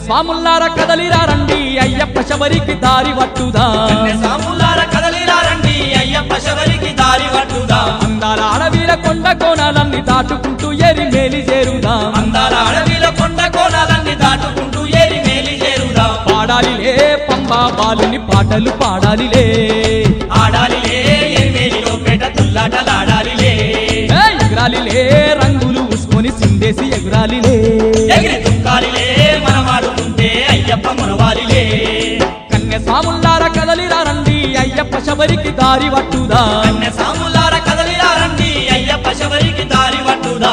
స్వాముల్లార కదలిరా రండి అయ్యప్ప శబరికి దారి పట్టుదా కన్నె సాములార కదలిరా రండి అయ్యప్ప శబరికి దారి పట్టుదా అందాల అడవిల కొండ కోణాలన్నీ దాటుకుంటూ ఎరి మేలి చేరుదా అందాల అడవిలో కొండ కోణాలన్నీ దాటుకుంటూ ఏరి మేలి చేరుదా పాడాలిలే పంబా బాలుని పాటలు పాడాలిలే ఆడాలిలే ఎనిమేలిలో పేట తుల్లాటలాడాలిలే ఏ ఎగురాలిలే రంగులు పూసుకొని సిందేసి ఎగురాలిలే ఎగిరి దుఃఖాలిలే మనమాడుతుంటే అయ్యప్ప మునవాలిలే కన్నె స్వాముల్లార కదలిరా రండి అయ్యప్ప శబరికి దారి పట్టుదా కన్నె సాములార కదలిరా రండి అయ్యప్ప శబరికి దారి పట్టుదా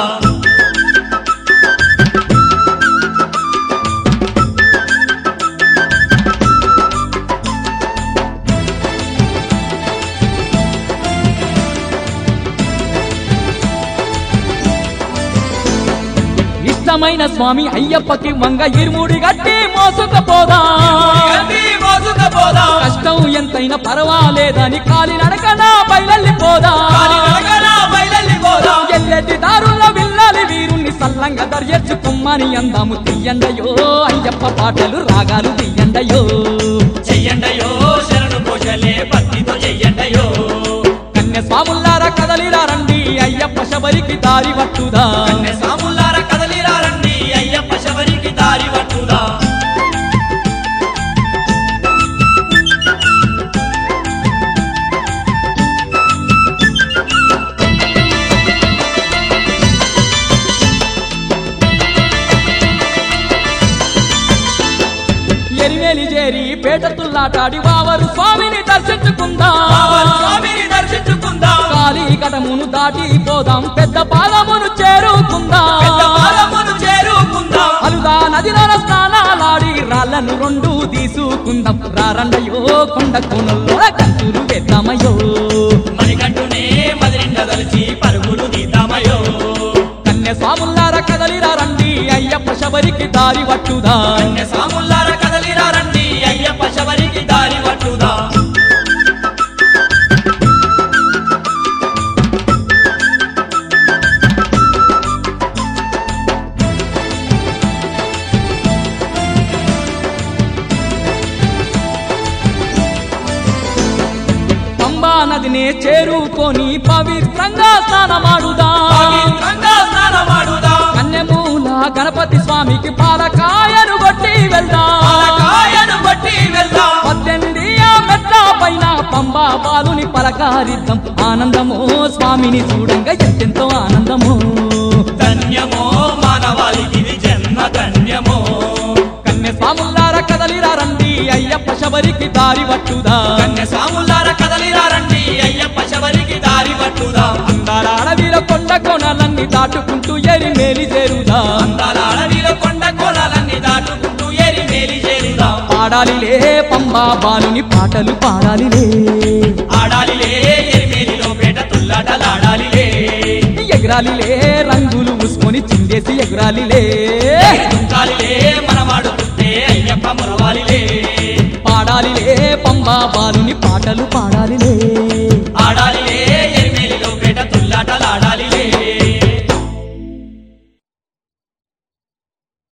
ఇష్టమైన స్వామి అయ్యప్పకి వంగ ఇరుముడి గట్టి మోసుకపోదా గండి మోసుకపోదా కష్టం ఎంతైనా పర్వాలేదని కాలి నడకన బయలెళ్ళిపోదా కాలి నడకన బయలెళ్ళిపోదా ఎల్లెటి దారుల్లో విల్లాలి వీరుణ్ణి సల్లంగా దర్యర్చుకుమ్మని అందాము తీయండయో అయ్యప్ప పాటలు రాగాలు తీయండయో చెయ్యండయో శరణు కోశలే భక్తితో చెయ్యండయో కన్నె స్వాముల్లారా కదలిరా రండి అయ్యప్ప శబరికి దారి పట్టుదా కన్నె సాములార కదలిరా రండి అయ్యప్ప శబరికి దారి పట్టుదా ఎరిమేలి చేరి పేట తుల్లాటాడి వావరు స్వామిని దర్శించుకుందా పావన స్వామిని దర్శించుకుందాం కాలి కటమును దాటి పోదాం పెద్ద పాదమును చేరుకుందాం పెద్ద పాదమును చేరుకుందాం అలుదా నదిలో స్నానాలాడి రాళ్ళను రెండు తీసుకుందాం రారండయో కొండ కోనల్లో కంతులు వేద్దామయ్యో మణికంటునే మదిరిండ దలిచి పరుగులు తీద్దామయో కన్నె స్వాముల్లార కదలిరా రండి అయ్యప్ప శబరికి దారి పట్టుదా కన్నె సాములార కదలిరా రండి అయ్యప్ప శబరికి దారి పట్టుదా పంబా నదినే చేరుకొని పవిత్రంగా స్నానమాడుదా పవిత్రంగా స్నానమాడుదా కన్నెమూల గణపతి స్వామికి పాలకాయను కొట్టి వెళ్దాం పాలకాయను బట్టి వెళ్దాం పద్దెనిమిది ఆ మెట్ల పైన పంబా బాలుని పలకారిద్దాం ఆనందమో స్వామిని చూడంగా ఎంతెంతో ఆనందమో ధన్యమో మానవాళికి ఇది జన్మ ధన్యమో కన్నె స్వాముల్లార కదలిరా రండి అయ్యప్ప శబరికి దారి పట్టుదా కన్య సాములార కదలిరా రండి అయ్యప్ప శబరికి దారి పట్టుదా అందాల అడవిలో కొండ కోణాలన్నీ దాటుకుంటూ ఎరి మేలి చేరుదా అందాల అడవిలో కొండ కోణాలన్నీ దాటుకుంటూ ఏరి మేలి చేరుదా పాడాలిలే పంబా బాలుని పాటలు పాడాలిలే ఆడాలిలే ఎరిమేలిలో పేట తుల్లాటలాడాలిలే ఎగరాలిలే రంగులు మూసుకొని చిందేసి ఎగరాలిలే దుంకాలిలే మనమాడుతుంటే అయ్యప్ప మురవాలిలే పాడాలిలే పంబా బాలుని పాటలు పాడాలిలే ఆడాలిలే ఎరిమేలిలో పేట తుల్లాటలాడాలిలే